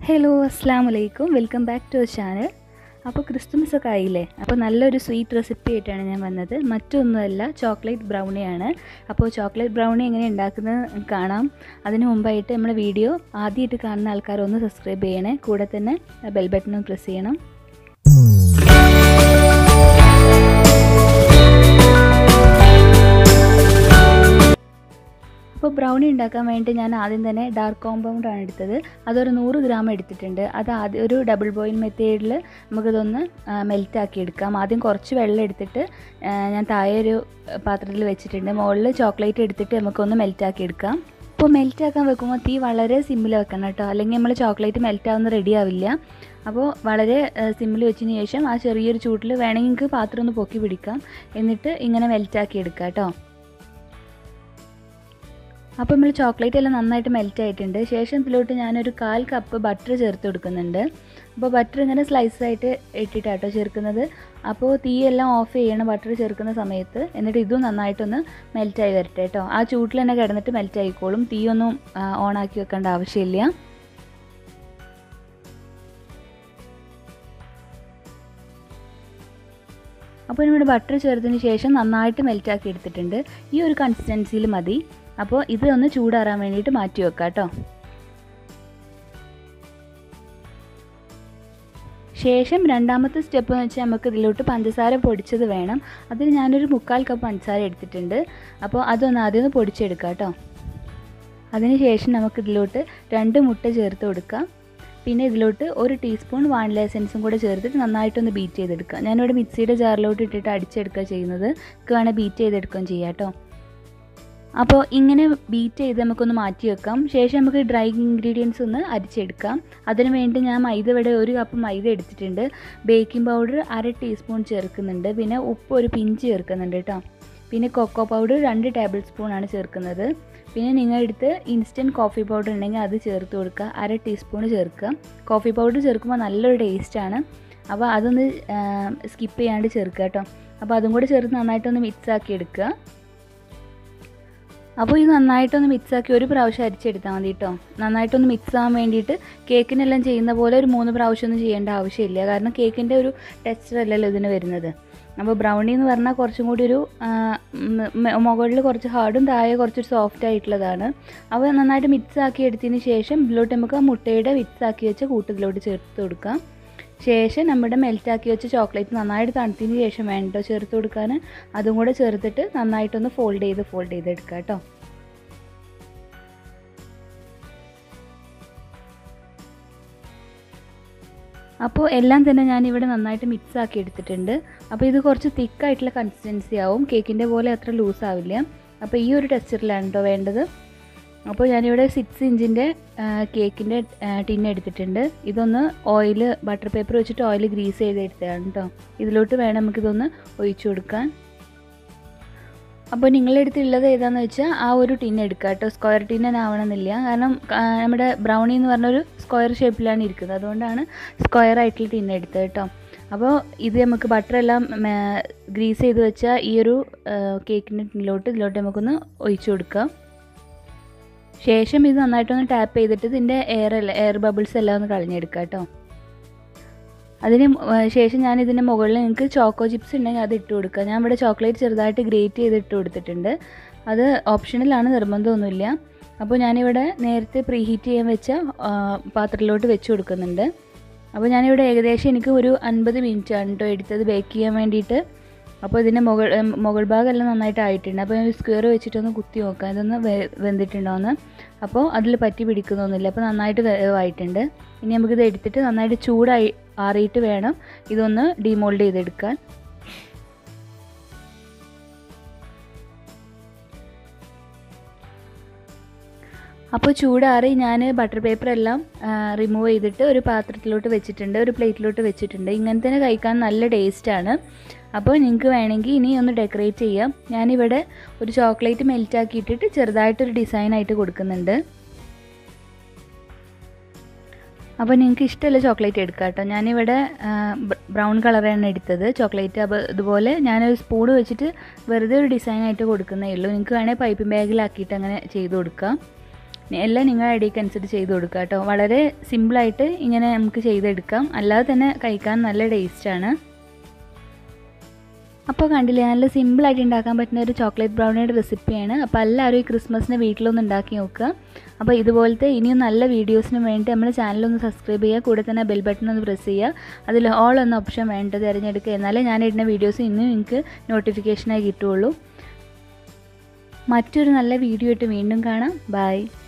hello അസ്സാം വലൈക്കും welcome back to channel അപ്പോൾ ക്രിസ്മസ് ഒക്കെ ആയില്ലേ അപ്പോൾ നല്ലൊരു സ്വീറ്റ് റെസിപ്പി ആയിട്ടാണ് ഞാൻ വന്നത് മറ്റൊന്നുമല്ല ചോക്ലേറ്റ് ബ്രൗണിയാണ് അപ്പോൾ ചോക്ലേറ്റ് ബ്രൗണി എങ്ങനെ ഉണ്ടാക്കുന്നത് കാണാം അതിന് മുമ്പായിട്ട് നമ്മുടെ വീഡിയോ ആദ്യമായിട്ട് കാണുന്ന ആൾക്കാർ ഒന്ന് സബ്സ്ക്രൈബ് ചെയ്യണേ കൂടെ തന്നെ ബെൽ ബട്ടൺ പ്രസ് ചെയ്യണം അപ്പോൾ ബ്രൗണി ഉണ്ടാക്കാൻ വേണ്ടി ഞാൻ ആദ്യം തന്നെ ഡാർക്ക് കോമ്പൗണ്ട് ആണ് എടുത്തത് അതൊരു നൂറ് ഗ്രാം എടുത്തിട്ടുണ്ട് അത് ആദ്യം ഒരു ഡബിൾ ബോയിൽ മെത്തേഡിൽ നമുക്കിതൊന്ന് മെൽറ്റ് ആക്കി എടുക്കാം ആദ്യം കുറച്ച് വെള്ളം എടുത്തിട്ട് ഞാൻ താഴെ ഒരു പാത്രത്തിൽ വെച്ചിട്ടുണ്ട് മുകളിൽ ചോക്ലേറ്റ് എടുത്തിട്ട് നമുക്കൊന്ന് മെൽറ്റ് ആക്കി എടുക്കാം അപ്പോൾ മെൽറ്റ് ആക്കാൻ വെക്കുമ്പോൾ തീ വളരെ സിമ്മിൽ വെക്കണം കേട്ടോ അല്ലെങ്കിൽ നമ്മൾ ചോക്ലേറ്റ് മെൽറ്റ് ആവുന്ന റെഡി ആവില്ല അപ്പോൾ വളരെ സിമ്മിൽ വെച്ചതിന് ശേഷം ആ ചെറിയൊരു ചൂട്ടിൽ വേണമെങ്കിൽ നിങ്ങൾക്ക് പാത്രം ഒന്ന് പൊക്കി പിടിക്കാം എന്നിട്ട് ഇങ്ങനെ മെൽറ്റ് ആക്കി എടുക്കാം കേട്ടോ അപ്പോൾ നമ്മൾ ചോക്ലേറ്റ് എല്ലാം നന്നായിട്ട് മെൽറ്റ് ആയിട്ടുണ്ട് ശേഷം ഇതിലോട്ട് ഞാനൊരു കാൽ കപ്പ് ബട്ടർ ചേർത്ത് കൊടുക്കുന്നുണ്ട് അപ്പോൾ ബട്ടർ ഇങ്ങനെ സ്ലൈസ് ആയിട്ട് ഇട്ടിട്ടാട്ടോ ചേർക്കുന്നത് അപ്പോൾ തീയെല്ലാം ഓഫ് ചെയ്യണം ബട്ടർ ചേർക്കുന്ന സമയത്ത് എന്നിട്ട് ഇതും നന്നായിട്ടൊന്ന് മെൽറ്റായി വരട്ടെ കേട്ടോ ആ ചൂട്ടിൽ തന്നെ കിടന്നിട്ട് മെൽറ്റ് ആയിക്കോളും തീയൊന്നും ഓണാക്കി വെക്കേണ്ട ആവശ്യമില്ല അപ്പോൾ നമ്മുടെ ബട്ടർ ചേർത്തതിന് ശേഷം നന്നായിട്ട് മെൽറ്റാക്കി എടുത്തിട്ടുണ്ട് ഈ ഒരു കൺസിസ്റ്റൻസിയിൽ മതി അപ്പോൾ ഇത് ഒന്ന് ചൂടാറാൻ വേണ്ടിയിട്ട് മാറ്റി വെക്കാം കേട്ടോ ശേഷം രണ്ടാമത്തെ സ്റ്റെപ്പ് എന്ന് വെച്ചാൽ നമുക്ക് ഇതിലോട്ട് പഞ്ചസാര പൊടിച്ചത് വേണം അതിന് ഞാനൊരു മുക്കാൽ കപ്പ് പഞ്ചസാര എടുത്തിട്ടുണ്ട് അപ്പോൾ അതൊന്ന് ആദ്യം ഒന്ന് പൊടിച്ചെടുക്കാം കേട്ടോ അതിന് ശേഷം നമുക്ക് ഇതിലോട്ട് രണ്ട് മുട്ട ചേർത്ത് കൊടുക്കാം പിന്നെ ഇതിലോട്ട് ഒരു ടീസ്പൂൺ വാനില എസൻസും കൂടെ ചേർത്തിട്ട് നന്നായിട്ടൊന്ന് ബീറ്റ് ചെയ്തെടുക്കുക ഞാനിവിടെ മിക്സിയുടെ ജാറിലോട്ട് ഇട്ടിട്ട് അടിച്ചെടുക്കുക ചെയ്യുന്നത് നമുക്ക് വേണേൽ ബീറ്റ് ചെയ്തെടുക്കുകയും ചെയ്യാം കേട്ടോ അപ്പോൾ ഇങ്ങനെ ബീറ്റ് ചെയ്ത് നമുക്കൊന്ന് മാറ്റി വെക്കാം ശേഷം നമുക്ക് ഡ്രൈ ഇൻഗ്രീഡിയൻസ് ഒന്ന് അരിച്ചെടുക്കാം അതിന് വേണ്ടി ഞാൻ മൈദ ഇവിടെ ഒരു കപ്പ് മൈദ എടുത്തിട്ടുണ്ട് ബേക്കിംഗ് പൗഡർ അര ടീസ്പൂൺ ചേർക്കുന്നുണ്ട് പിന്നെ ഉപ്പ് ഒരു പിഞ്ച് ചേർക്കുന്നുണ്ട് കേട്ടോ പിന്നെ കൊക്കോ പൗഡർ രണ്ട് ടേബിൾ സ്പൂൺ ആണ് ചേർക്കുന്നത് പിന്നെ നിങ്ങളെടുത്ത് ഇൻസ്റ്റൻറ്റ് കോഫി പൗഡർ ഉണ്ടെങ്കിൽ അത് ചേർത്ത് കൊടുക്കുക അര ടീസ്പൂൺ ചേർക്കുക കോഫി പൗഡർ ചേർക്കുമ്പോൾ നല്ലൊരു ടേസ്റ്റാണ് അപ്പോൾ അതൊന്ന് സ്കിപ്പ് ചെയ്യാണ്ട് ചേർക്കുക കേട്ടോ അപ്പോൾ അതും കൂടെ ചേർത്ത് നന്നായിട്ടൊന്ന് മിക്സ് ആക്കി എടുക്കുക അപ്പോൾ ഇത് നന്നായിട്ടൊന്ന് മിക്സാക്കി ഒരു പ്രാവശ്യം അരിച്ചെടുത്താൽ മതി കേട്ടോ നന്നായിട്ടൊന്ന് മിക്സ് ആവാൻ വേണ്ടിയിട്ട് കേക്കിനെല്ലാം ചെയ്യുന്ന പോലെ ഒരു മൂന്ന് പ്രാവശ്യം ഒന്നും ചെയ്യേണ്ട ആവശ്യമില്ല കാരണം കേക്കിൻ്റെ ഒരു ടെക്സ്ചർ അല്ലല്ലോ ഇതിന് വരുന്നത് അപ്പോൾ ബ്രൗണി എന്ന് പറഞ്ഞാൽ കുറച്ചും കൂടി ഒരു മുകളിൽ കുറച്ച് ഹാർഡും താഴെ കുറച്ച് സോഫ്റ്റ് ആയിട്ടുള്ളതാണ് അപ്പോൾ നന്നായിട്ട് മിക്സ് ആക്കി എടുത്തതിന് ശേഷം ഇതിലോട്ട് നമുക്ക് ആ മുട്ടയുടെ മിക്സ് ആക്കി വെച്ച കൂട്ടത്തിലോട്ട് ചേർത്ത് കൊടുക്കാം ശേഷം നമ്മുടെ മെൽറ്റാക്കി വെച്ച ചോക്ലേറ്റ് നന്നായിട്ട് തണുത്തതിന് ശേഷം വേണ്ടോ ചേർത്ത് കൊടുക്കാൻ അതും കൂടെ ചേർത്തിട്ട് നന്നായിട്ടൊന്ന് ഫോൾഡ് ചെയ്ത് ഫോൾഡ് ചെയ്തെടുക്കുക കേട്ടോ അപ്പോൾ എല്ലാം തന്നെ ഞാനിവിടെ നന്നായിട്ട് മിക്സ് ആക്കി എടുത്തിട്ടുണ്ട് അപ്പോൾ ഇത് കുറച്ച് തിക്കായിട്ടുള്ള കൺസിസ്റ്റൻസി ആവും കേക്കിൻ്റെ പോലെ അത്ര ലൂസ് ആവില്ല അപ്പോൾ ഈ ഒരു ടെക്സ്ചറിലാണ് കേട്ടോ വേണ്ടത് അപ്പോൾ ഞാനിവിടെ സിക്സ് ഇഞ്ചിൻ്റെ കേക്കിൻ്റെ ടിൻ എടുത്തിട്ടുണ്ട് ഇതൊന്ന് ഓയിൽ ബട്ടർ പേപ്പർ വെച്ചിട്ട് ഓയിൽ ഗ്രീസ് ചെയ്ത് എടുത്തതാണ് കേട്ടോ ഇതിലോട്ട് വേണം നമുക്കിതൊന്ന് ഒഴിച്ചു കൊടുക്കാൻ അപ്പോൾ നിങ്ങളുടെ അടുത്തുള്ളത് ഏതാണെന്ന് വെച്ചാൽ ആ ഒരു ടിൻ എടുക്കുക കേട്ടോ സ്ക്വയർ ടിൻ തന്നെ ആവണമെന്നില്ല കാരണം നമ്മുടെ ബ്രൗണി എന്ന് പറഞ്ഞൊരു സ്ക്വയർ ഷേപ്പിലാണ് ഇരിക്കുന്നത് അതുകൊണ്ടാണ് സ്ക്വയർ ആയിട്ടുള്ള ടിൻ എടുത്തത് കേട്ടോ അപ്പോൾ ഇത് നമുക്ക് ബട്ടർ എല്ലാം ഗ്രീസ് ചെയ്ത് വെച്ച ഈ ഒരു കേക്കിൻ്റെ ടിന്നിലോട്ട് ഇതിലോട്ട് നമുക്കൊന്ന് ഒഴിച്ചു കൊടുക്കാം ശേഷം ഇത് നന്നായിട്ടൊന്ന് ടാപ്പ് ചെയ്തിട്ട് ഇതിൻ്റെ എയർ എയർ ബബിൾസ് എല്ലാം ഒന്ന് കളഞ്ഞെടുക്കുക കേട്ടോ അതിന് ശേഷം ഞാൻ ഇതിൻ്റെ മുകളിൽ നിങ്ങൾക്ക് ചോക്കോ ചിപ്സ് ഉണ്ടെങ്കിൽ അത് ഇട്ട് കൊടുക്കുക ഞാൻ ഇവിടെ ചോക്ലേറ്റ് ചെറുതായിട്ട് ഗ്രേറ്റ് ചെയ്ത് ഇട്ട് കൊടുത്തിട്ടുണ്ട് അത് ഓപ്ഷണലാണ് നിർബന്ധമൊന്നുമില്ല അപ്പോൾ ഞാനിവിടെ നേരത്തെ പ്രീ ഹീറ്റ് ചെയ്യാൻ വെച്ച പാത്രത്തിലോട്ട് വെച്ച് കൊടുക്കുന്നുണ്ട് അപ്പോൾ ഞാനിവിടെ ഏകദേശം എനിക്ക് ഒരു അൻപത് മിനിറ്റ് ആണ് കേട്ടോ എടുത്തത് ബേക്ക് ചെയ്യാൻ വേണ്ടിയിട്ട് അപ്പോൾ ഇതിൻ്റെ മുകൾ മുകൾ ഭാഗമെല്ലാം നന്നായിട്ട് ആയിട്ടുണ്ട് അപ്പോൾ ഞാൻ സ്ക്വയർ വെച്ചിട്ടൊന്ന് കുത്തി നോക്കാം ഇതൊന്ന് വെന്തിട്ടുണ്ടോയെന്ന് അപ്പോൾ അതിൽ പറ്റി പിടിക്കുന്നൊന്നുമില്ല അപ്പോൾ നന്നായിട്ട് വേവായിട്ടുണ്ട് ഇനി നമുക്കിത് എടുത്തിട്ട് നന്നായിട്ട് ചൂടായി ആറിയിട്ട് വേണം ഇതൊന്ന് ഡിമോൾഡ് ചെയ്തെടുക്കാൻ അപ്പോൾ ചൂടാറി ഞാൻ ബട്ടർ പേപ്പർ എല്ലാം റിമൂവ് ചെയ്തിട്ട് ഒരു പാത്രത്തിലോട്ട് വെച്ചിട്ടുണ്ട് ഒരു പ്ലേറ്റിലോട്ട് വെച്ചിട്ടുണ്ട് ഇങ്ങനെ തന്നെ കഴിക്കാൻ നല്ല ടേസ്റ്റാണ് അപ്പോൾ നിങ്ങൾക്ക് വേണമെങ്കിൽ ഇനി ഒന്ന് ഡെക്കറേറ്റ് ചെയ്യാം ഞാനിവിടെ ഒരു ചോക്ലേറ്റ് മെൽറ്റ് ആക്കിയിട്ടിട്ട് ചെറുതായിട്ടൊരു ഡിസൈനായിട്ട് കൊടുക്കുന്നുണ്ട് അപ്പോൾ നിങ്ങൾക്ക് ഇഷ്ടമുള്ള ചോക്ലേറ്റ് എടുക്കാം കേട്ടോ ഞാനിവിടെ ബ്രൗൺ കളറാണ് എടുത്തത് ചോക്ലേറ്റ് അപ്പോൾ ഇതുപോലെ ഞാനൊരു സ്പൂൺ വെച്ചിട്ട് വെറുതെ ഒരു ഡിസൈനായിട്ട് കൊടുക്കുന്നേ ഉള്ളൂ നിങ്ങൾക്ക് വേണേൽ പൈപ്പിംഗ് ബാഗിലാക്കിയിട്ട് അങ്ങനെ ചെയ്ത് കൊടുക്കാം എല്ലാം നിങ്ങളുടെ ഐഡിയക്ക് അനുസരിച്ച് ചെയ്ത് കൊടുക്കുക കേട്ടോ വളരെ സിമ്പിളായിട്ട് ഇങ്ങനെ നമുക്ക് ചെയ്തെടുക്കാം അല്ലാതെ തന്നെ കഴിക്കാൻ നല്ല ടേസ്റ്റാണ് അപ്പോൾ കണ്ടില്ലേ നല്ല സിമ്പിളായിട്ട് ഉണ്ടാക്കാൻ പറ്റുന്ന ഒരു ചോക്ലേറ്റ് ബ്രൗണിയുടെ റെസിപ്പിയാണ് അപ്പോൾ എല്ലാവരും ഈ ക്രിസ്മസിന് വീട്ടിലൊന്ന് ഉണ്ടാക്കി നോക്കുക അപ്പോൾ ഇതുപോലത്തെ ഇനിയും നല്ല വീഡിയോസിന് വേണ്ടി നമ്മൾ ചാനലൊന്ന് സബ്സ്ക്രൈബ് ചെയ്യുക കൂടെ തന്നെ ബെൽ ബട്ടൺ ഒന്ന് പ്രസ് ചെയ്യുക അതിൽ ഓൾ എന്ന ഓപ്ഷൻ വേണ്ടത് തിരഞ്ഞെടുക്കുക എന്നാലേ ഞാൻ ഇടുന്ന വീഡിയോസ് ഇന്നും നിങ്ങൾക്ക് നോട്ടിഫിക്കേഷനായി കിട്ടുകയുള്ളൂ മറ്റൊരു നല്ല വീഡിയോ ആയിട്ട് വീണ്ടും കാണാം ബൈ